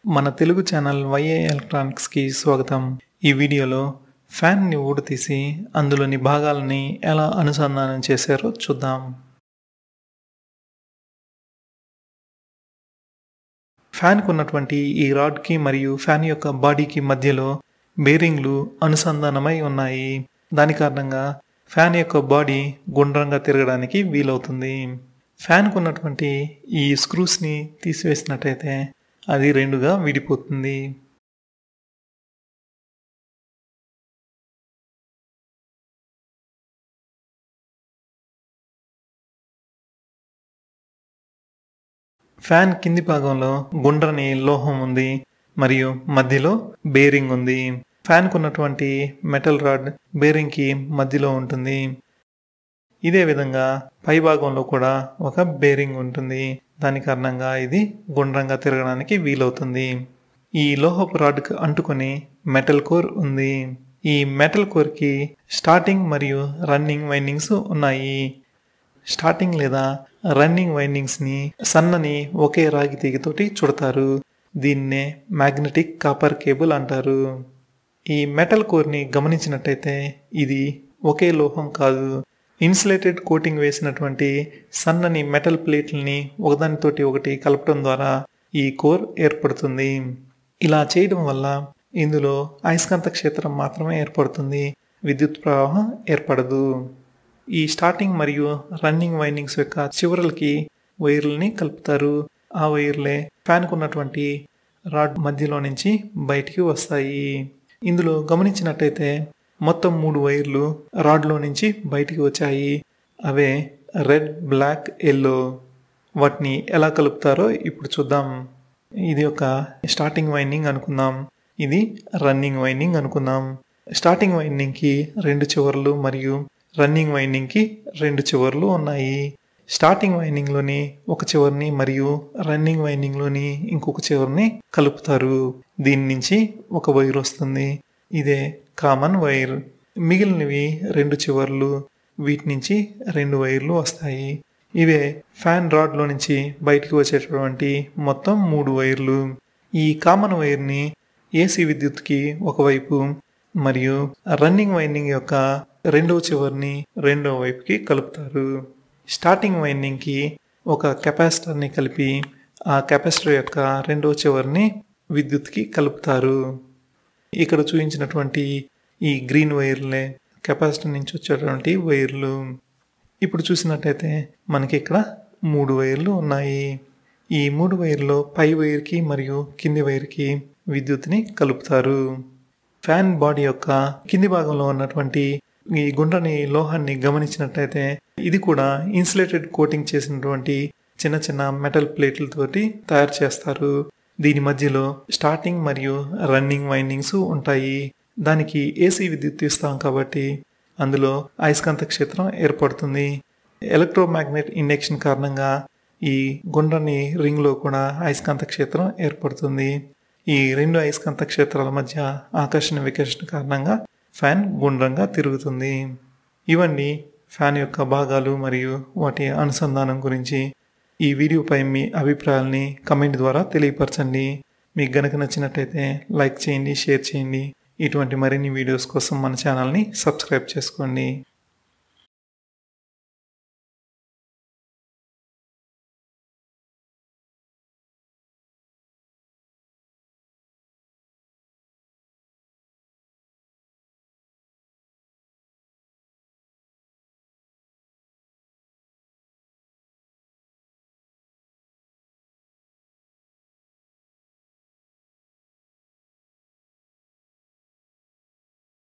మన తెలుగు ఛానల్ వైఏ ఎలక్ట్రానిక్స్కి స్వాగతం ఈ వీడియోలో ఫ్యాన్ని ఊడతీసి అందులోని భాగాలని ఎలా అనుసంధానం చేశారో చూద్దాం ఫ్యాన్కు ఉన్నటువంటి ఈ రాడ్కి మరియు ఫ్యాన్ యొక్క బాడీకి మధ్యలో బేరింగ్లు అనుసంధానమై ఉన్నాయి దాని కారణంగా ఫ్యాన్ యొక్క బాడీ గుండ్రంగా తిరగడానికి వీలవుతుంది ఫ్యాన్కు ఉన్నటువంటి ఈ స్క్రూస్ని తీసివేసినట్టయితే అది రెండుగా విడిపోతుంది ఫ్యాన్ కింది భాగంలో గుండ్రని లోహం ఉంది మరియు మధ్యలో బేరింగ్ ఉంది ఫ్యాన్కు ఉన్నటువంటి మెటల్ రాడ్ బేరింగ్కి మధ్యలో ఉంటుంది ఇదే విధంగా పై భాగంలో కూడా ఒక బేరింగ్ ఉంటుంది దాని కారణంగా ఇది గుండ్రంగా తిరగడానికి వీలవుతుంది ఈ లోహపు రాడ్కి అంటుకొని మెటల్ కోర్ ఉంది ఈ మెటల్ కోర్కి స్టార్టింగ్ మరియు రన్నింగ్ వైండింగ్స్ ఉన్నాయి స్టార్టింగ్ లేదా రన్నింగ్ వైండింగ్స్ని సన్నని ఒకే రాగి తీగతోటి చుడతారు దీన్నే మ్యాగ్నెటిక్ కాపర్ కేబుల్ అంటారు ఈ మెటల్ కోర్ని గమనించినట్టయితే ఇది ఒకే లోహం కాదు ఇన్సులేటెడ్ కోటింగ్ వేసినటువంటి సన్నని మెటల్ ప్లేట్లని ఒకదానితోటి ఒకటి కలపడం ద్వారా ఈ కోర్ ఏర్పడుతుంది ఇలా చేయడం వల్ల ఇందులో అయస్కాంత క్షేత్రం మాత్రమే ఏర్పడుతుంది విద్యుత్ ప్రవాహం ఏర్పడదు ఈ స్టార్టింగ్ మరియు రన్నింగ్ వైండింగ్స్ యొక్క చివరలకి వైర్లని కలుపుతారు ఆ వైర్లే ఫ్యాన్కు ఉన్నటువంటి రాడ్ మధ్యలో నుంచి బయటికి వస్తాయి ఇందులో గమనించినట్టయితే మొత్తం మూడు వైర్లు రాడ్లో నుంచి బయటికి వచ్చాయి అవే రెడ్ బ్లాక్ ఎల్లో వాటిని ఎలా కలుపుతారో ఇప్పుడు చూద్దాం ఇది ఒక స్టార్టింగ్ వైండింగ్ అనుకుందాం ఇది రన్నింగ్ వైండింగ్ అనుకుందాం స్టార్టింగ్ వైండింగ్కి రెండు చివర్లు మరియు రన్నింగ్ వైండింగ్కి రెండు చివర్లు ఉన్నాయి స్టార్టింగ్ వైండింగ్లోని ఒక చివరిని మరియు రన్నింగ్ వైండింగ్లోని ఇంకొక చివరిని కలుపుతారు దీని నుంచి ఒక వైర్ వస్తుంది ఇదే కామన్ వైర్ మిగిలినవి రెండు చివర్లు వీటి నుంచి రెండు వైర్లు వస్తాయి ఇవే ఫ్యాన్ రాడ్లో నుంచి బయటికి వచ్చేటటువంటి మొత్తం మూడు వైర్లు ఈ కామన్ వైర్ని ఏసీ విద్యుత్కి ఒకవైపు మరియు రన్నింగ్ వైండింగ్ యొక్క రెండవ చివరిని రెండవ వైపుకి కలుపుతారు స్టార్టింగ్ వైండింగ్కి ఒక కెపాసిటర్ని కలిపి ఆ కెపాసిటర్ యొక్క రెండవ చివరిని విద్యుత్కి కలుపుతారు ఇక్కడ చూపించినటువంటి ఈ గ్రీన్ వైర్లే కెపాసిటర్ నుంచి వచ్చేటువంటి వైర్లు ఇప్పుడు చూసినట్టయితే మనకి ఇక్కడ మూడు వైర్లు ఉన్నాయి ఈ మూడు వైర్లో పై వైర్కి మరియు కింది వైర్కి విద్యుత్ని కలుపుతారు ఫ్యాన్ బాడీ యొక్క కింది భాగంలో ఉన్నటువంటి ఈ గుండ్రని లోహాన్ని గమనించినట్టయితే ఇది కూడా ఇన్సులేటెడ్ కోటింగ్ చేసినటువంటి చిన్న చిన్న మెటల్ ప్లేట్లతోటి తయారు చేస్తారు దీని మధ్యలో స్టార్టింగ్ మరియు రన్నింగ్ వైండింగ్స్ ఉంటాయి దానికి ఏసీ విద్యుత్ ఇస్తాం కాబట్టి అందులో అయస్కాంత క్షేత్రం ఏర్పడుతుంది ఎలక్ట్రోమాగ్నెట్ ఇండక్షన్ కారణంగా ఈ గుండ్రని రింగ్లో కూడా అయస్కాంత క్షేత్రం ఏర్పడుతుంది ఈ రెండు అయస్కాంత క్షేత్రాల మధ్య ఆకర్షణ వికర్షణ కారణంగా ఫ్యాన్ గుండ్రంగా తిరుగుతుంది ఇవన్నీ ఫ్యాన్ యొక్క భాగాలు మరియు వాటి అనుసంధానం గురించి ఈ వీడియోపై మీ అభిప్రాయాల్ని కమెంట్ ద్వారా తెలియపరచండి మీకు గనక నచ్చినట్టయితే లైక్ చేయండి షేర్ చేయండి ఇటువంటి మరిన్ని వీడియోస్ కోసం మన ఛానల్ని సబ్స్క్రైబ్ చేసుకోండి